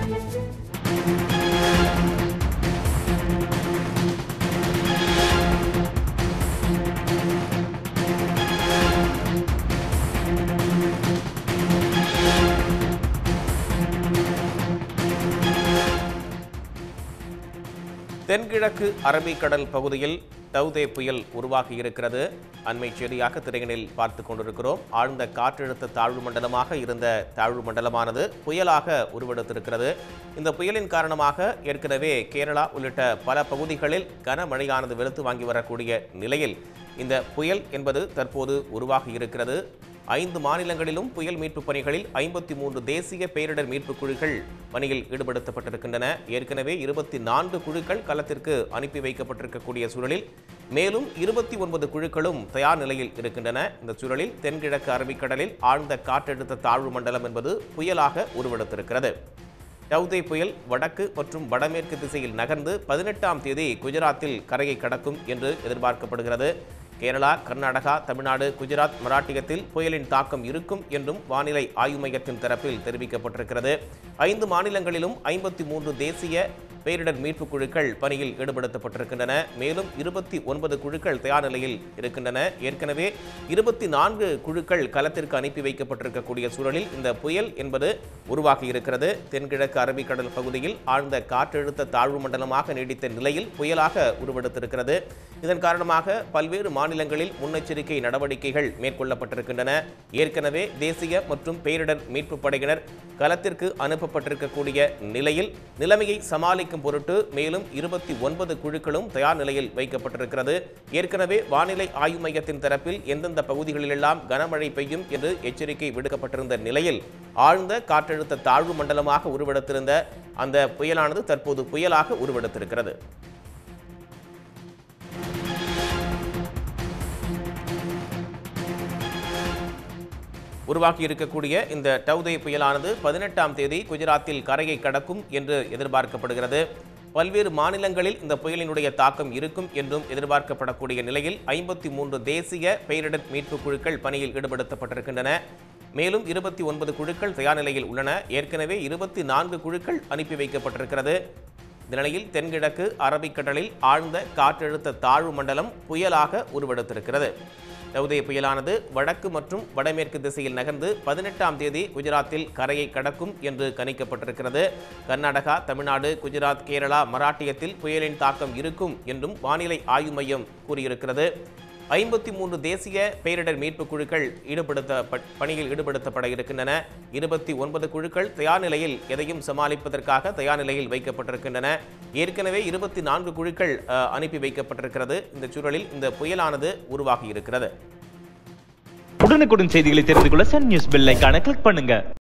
தென்கிழக்கு அரபிக்கடல் பகுதியில் டவுதே புயல் உருவாகி இருக்கிறது அண்மை செய்தியாக திரையனில் பார்த்து கொண்டிருக்கிறோம் ஆழ்ந்த காற்றழுத்த தாழ்வு மண்டலமாக இருந்த தாழ்வு மண்டலமானது புயலாக உருவெடுத்திருக்கிறது இந்த புயலின் காரணமாக ஏற்கனவே கேரளா உள்ளிட்ட பல பகுதிகளில் கனமழையானது வெளுத்து வாங்கி வரக்கூடிய நிலையில் இந்த புயல் என்பது தற்போது உருவாகி இருக்கிறது ஐந்து மாநிலங்களிலும் புயல் மீட்புப் பணிகளில் ஐம்பத்தி மூன்று தேசிய பேரிடர் மீட்புக் குழுக்கள் பணியில் ஈடுபடுத்தப்பட்டிருக்கின்றன ஏற்கனவே இருபத்தி நான்கு குழுக்கள் களத்திற்கு அனுப்பி வைக்கப்பட்டிருக்கக்கூடிய சூழலில் மேலும் இருபத்தி ஒன்பது குழுக்களும் தயார் நிலையில் இருக்கின்றன இந்த சூழலில் தென்கிழக்கு அரபிக்கடலில் ஆழ்ந்த காற்றழுத்த தாழ்வு மண்டலம் என்பது புயலாக உருவெடுத்திருக்கிறது டவுதே புயல் வடக்கு மற்றும் வடமேற்கு திசையில் நகர்ந்து பதினெட்டாம் தேதி குஜராத்தில் கரையை கடக்கும் என்று எதிர்பார்க்கப்படுகிறது கேரளா கர்நாடகா தமிழ்நாடு குஜராத் மராட்டியத்தில் புயலின் தாக்கம் இருக்கும் என்றும் வானிலை ஆய்வு மையத்தின் தரப்பில் தெரிவிக்கப்பட்டிருக்கிறது ஐந்து மாநிலங்களிலும் ஐம்பத்தி மூன்று தேசிய பேரிடர் மீட்புக் குழுக்கள் பணியில் ஈடுபடுத்தப்பட்டிருக்கின்றன மேலும் இருபத்தி ஒன்பது குழுக்கள் தயார் நிலையில் இருக்கின்றன ஏற்கனவே இருபத்தி நான்கு குழுக்கள் களத்திற்கு அனுப்பி வைக்கப்பட்டிருக்கக்கூடிய சூழலில் இந்த புயல் என்பது உருவாகி இருக்கிறது தென்கிழக்கு அரபிக்கடல் பகுதியில் ஆழ்ந்த காற்றழுத்த தாழ்வு மண்டலமாக நீடித்த நிலையில் புயலாக உருவெடுத்திருக்கிறது இதன் காரணமாக பல்வேறு மாநிலங்களில் முன்னெச்சரிக்கை நடவடிக்கைகள் மேற்கொள்ளப்பட்டிருக்கின்றன ஏற்கனவே தேசிய மற்றும் பேரிடர் மீட்புப் படையினர் களத்திற்கு அனுப்பப்பட்டிருக்கக்கூடிய நிலையில் நிலைமையை சமாளிக்கும் பொருட்டு மேலும் இருபத்தி ஒன்பது குழுக்களும் தயார் நிலையில் வைக்கப்பட்டிருக்கிறது ஏற்கனவே வானிலை ஆய்வு மையத்தின் தரப்பில் எந்தெந்த பகுதிகளிலெல்லாம் கனமழை பெய்யும் என்று எச்சரிக்கை விடுக்கப்பட்டிருந்த நிலையில் ஆழ்ந்த காற்றழுத்த தாழ்வு மண்டலமாக உருவெடுத்திருந்த அந்த புயலானது தற்போது புயலாக உருவெடுத்திருக்கிறது உருவாகி இருக்கக்கூடிய இந்த டவுதே புயலானது பதினெட்டாம் தேதி குஜராத்தில் கரையை கடக்கும் என்று எதிர்பார்க்கப்படுகிறது பல்வேறு மாநிலங்களில் இந்த புயலினுடைய தாக்கம் இருக்கும் என்றும் எதிர்பார்க்கப்படக்கூடிய நிலையில் ஐம்பத்தி மூன்று தேசிய பேரிடர் மீட்புக் குழுக்கள் பணியில் ஈடுபடுத்தப்பட்டிருக்கின்றன மேலும் இருபத்தி ஒன்பது குழுக்கள் தயார் நிலையில் உள்ளன ஏற்கனவே இருபத்தி நான்கு குழுக்கள் அனுப்பி வைக்கப்பட்டிருக்கிறது இந்த நிலையில் தென்கிழக்கு அரபிக்கடலில் ஆழ்ந்த காற்றழுத்த தாழ்வு மண்டலம் புயலாக உருவெடுத்திருக்கிறது டவுதே புயலானது வடக்கு மற்றும் வடமேற்கு திசையில் நகர்ந்து பதினெட்டாம் தேதி குஜராத்தில் கரையை கடக்கும் என்று கணிக்கப்பட்டிருக்கிறது கர்நாடகா தமிழ்நாடு குஜராத் கேரளா மராட்டியத்தில் புயலின் தாக்கம் இருக்கும் என்றும் வானிலை ஆய்வு மையம் கூறியிருக்கிறது ஐம்பத்தி மூன்று தேசிய பேரிடர் மீட்புக் குழுக்கள் ஈடுபடுத்த பணியில் ஈடுபடுத்தப்பட இருக்கின்றன இருபத்தி ஒன்பது குழுக்கள் தயார் நிலையில் எதையும் சமாளிப்பதற்காக தயார் நிலையில் வைக்கப்பட்டிருக்கின்றன ஏற்கனவே இருபத்தி நான்கு குழுக்கள் அஹ், அனுப்பி வைக்கப்பட்டிருக்கிறது இந்த சூழலில் இந்த புயலானது உருவாகி இருக்கிறது உடனுக்குடன் செய்திகளை தெரிந்து கொள்ள சன் நியூஸ் பெல் ஐகானை கிளிக் பண்ணுங்க